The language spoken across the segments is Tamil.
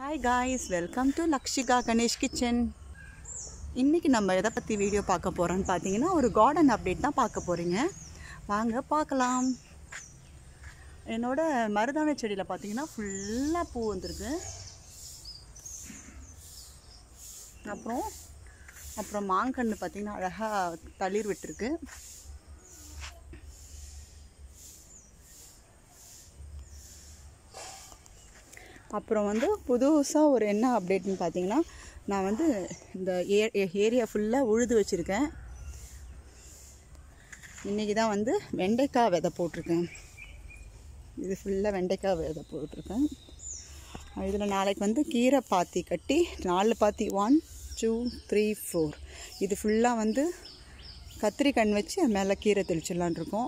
hi guys welcome to Lakshika Ganesh kitchen இன்றைக்கி நம்ம எதை பற்றி வீடியோ பார்க்க போகிறோன்னு பார்த்தீங்கன்னா ஒரு கார்டன் அப்டேட் தான் பார்க்க போகிறீங்க வாங்க பார்க்கலாம் என்னோட மருதாணி செடியில் பார்த்தீங்கன்னா ஃபுல்லாக பூ வந்திருக்கு அப்புறம் அப்புறம் மாங்கன்று பார்த்தீங்கன்னா அழகாக தளிர் விட்டுருக்கு அப்புறம் வந்து புதுசாக ஒரு என்ன அப்டேட்னு பார்த்தீங்கன்னா நான் வந்து இந்த ஏ ஏரியா ஃபுல்லாக உழுது வச்சுருக்கேன் இன்றைக்கி தான் வந்து வெண்டைக்காய் விதை போட்டிருக்கேன் இது ஃபுல்லாக வெண்டைக்காய் விதை போட்டிருக்கேன் இதில் நாளைக்கு வந்து கீரை பாத்தி கட்டி நாலு பாத்தி ஒன் டூ த்ரீ ஃபோர் இது ஃபுல்லாக வந்து கத்திரி கண் வச்சு அது மேலே கீரை தெளிச்சிடலான் இருக்கோம்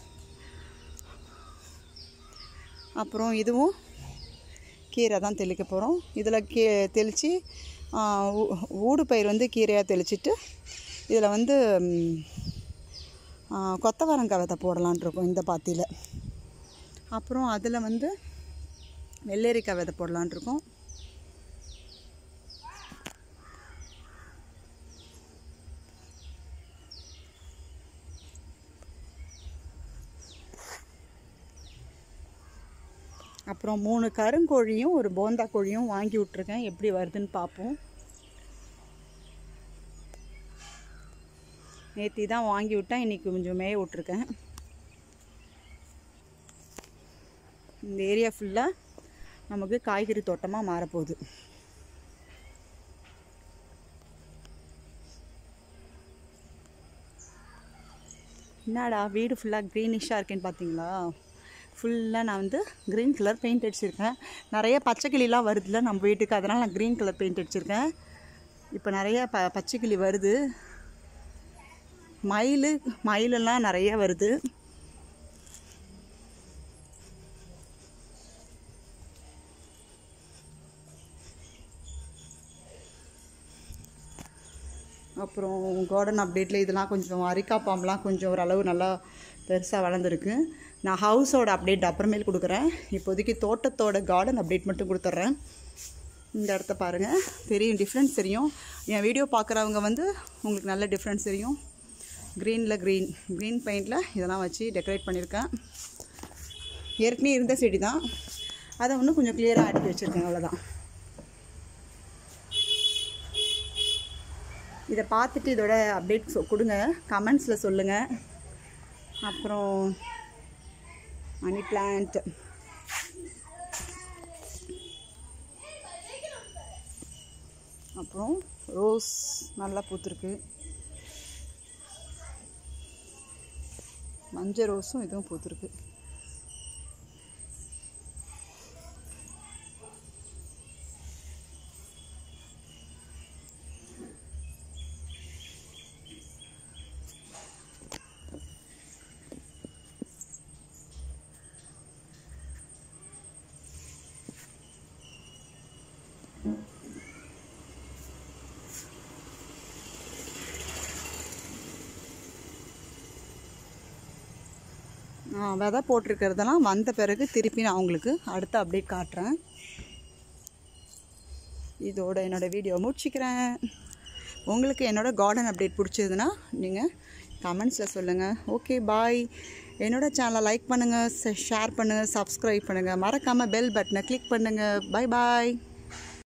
அப்புறம் இதுவும் கீரை தான் தெளிக்க போகிறோம் இதில் கீ தெளித்து ஊடு பயிர் வந்து கீரையாக தெளிச்சிட்டு இதில் வந்து ம், ஆ, கொத்தவரங்காய் விதை போடலான் இருக்கோம் இந்த பாத்தியில் அப்புறம் அதில் வந்து வெள்ளரிக்காய் விதை போடலான் இருக்கோம் அப்புறம் மூணு கருங்கோழியும் ஒரு போந்தா கோழியும் வாங்கி விட்ருக்கேன் எப்படி வருதுன்னு பார்ப்போம் நேத்தி தான் வாங்கி விட்டேன் இன்றைக்கி கொஞ்சம் மேய விட்ருக்கேன் இந்த ஏரியா ஃபுல்லாக நமக்கு காய்கறி தோட்டமாக மாறப்போகுது என்னடா வீடு ஃபுல்லாக க்ரீனிஷாக இருக்கேன்னு பார்த்தீங்களா ஃபுல்லாக நான் வந்து க்ரீன் கலர் பெயிண்ட் அடிச்சிருக்கேன் நிறைய பச்சை கிளிலாம் வருதுல்ல நம்ம வீட்டுக்கு அதனால் நான் க்ரீன் கலர் பெயிண்ட் அடிச்சிருக்கேன் இப்போ நிறைய ப பச்சை கிளி வருது மயில் மயிலெல்லாம் நிறைய வருது அப்புறம் கார்டன் அப்டேட்டில் இதெல்லாம் கொஞ்சம் அரிக்கா பாம்பெலாம் கொஞ்சம் ஓரளவு நல்லா பெருசாக வளர்ந்துருக்கு நான் ஹவுஸோட அப்டேட் அப்புறமேல் கொடுக்குறேன் இப்போதைக்கு தோட்டத்தோட கார்டன் அப்டேட் மட்டும் கொடுத்துட்றேன் இந்த இடத்த பாருங்கள் தெரியும் டிஃப்ரென்ஸ் தெரியும் என் வீடியோ பார்க்குறவங்க வந்து உங்களுக்கு நல்ல டிஃப்ரென்ஸ் தெரியும் க்ரீனில் க்ரீன் க்ரீன் பெயிண்டில் இதெல்லாம் வச்சு டெக்கரேட் பண்ணியிருக்கேன் ஏற்கனவே இருந்த செடி தான் அதை இன்னும் கொஞ்சம் கிளியராக அடுக்கி வச்சுருக்கேன் அவ்வளோதான் இதை பார்த்துட்டு இதோட அப்டேட் சொ- கொடுங்க கமெண்ட்ஸில் சொல்லுங்கள் அப்புறம் மணி பிளான்ட் அப்புறம் ரோஸ் நல்லா பூத்துருக்கு மஞ்சள் ரோஸும் இதுவும் பூத்துருக்கு ஆ, விதை போட்டிருக்கிறதெல்லாம் வந்த பிறகு திருப்பி நான் உங்களுக்கு அடுத்த அப்டேட் காட்டுறேன் இதோட என்னோட வீடியோ முடிச்சுக்கிறேன் உங்களுக்கு என்னோட கார்டன் அப்டேட் பிடிச்சதுன்னா நீங்கள் கமெண்ட்ஸில் சொல்லுங்கள் ஓகே பாய் என்னோட சேனலை லைக் பண்ணுங்கள் ஷேர் பண்ணுங்கள் சப்ஸ்கிரைப் பண்ணுங்கள் மறக்காமல் பெல் பட்டனை கிளிக் பண்ணுங்கள் பை பாய்